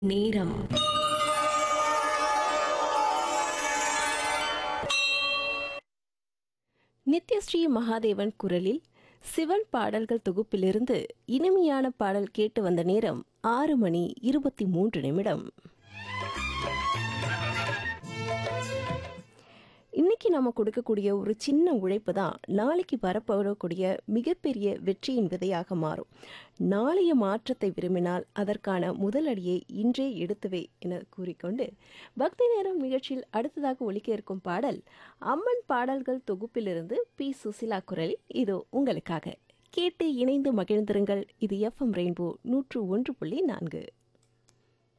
நேரம் நித்யஸ்ரீ மகாதேவன் குரலில் சிவன் பாடல்கள் தொகுப்பிலிருந்து இனிமையான பாடல் கேட்டு வந்த நேரம் ஆறு மணி இருபத்தி மூன்று நிமிடம் இன்னைக்கு நம்ம கொடுக்கக்கூடிய ஒரு சின்ன உழைப்பு தான் நாளைக்கு வரப்படக்கூடிய மிகப்பெரிய வெற்றியின் விதையாக மாறும் நாளைய மாற்றத்தை விரும்பினால் அதற்கான முதல் அடியை இன்றே எடுத்துவே என கூறிக்கொண்டு பக்தி நேரம் நிகழ்ச்சியில் அடுத்ததாக ஒலிக்க இருக்கும் பாடல் அம்மன் பாடல்கள் தொகுப்பிலிருந்து பி சுசிலா குரல் இதோ உங்களுக்காக கேட்டு இணைந்து மகிழ்ந்திருங்கள் இது எஃப்எம் ரெயின்போ நூற்று ஒன்று புள்ளி நான்கு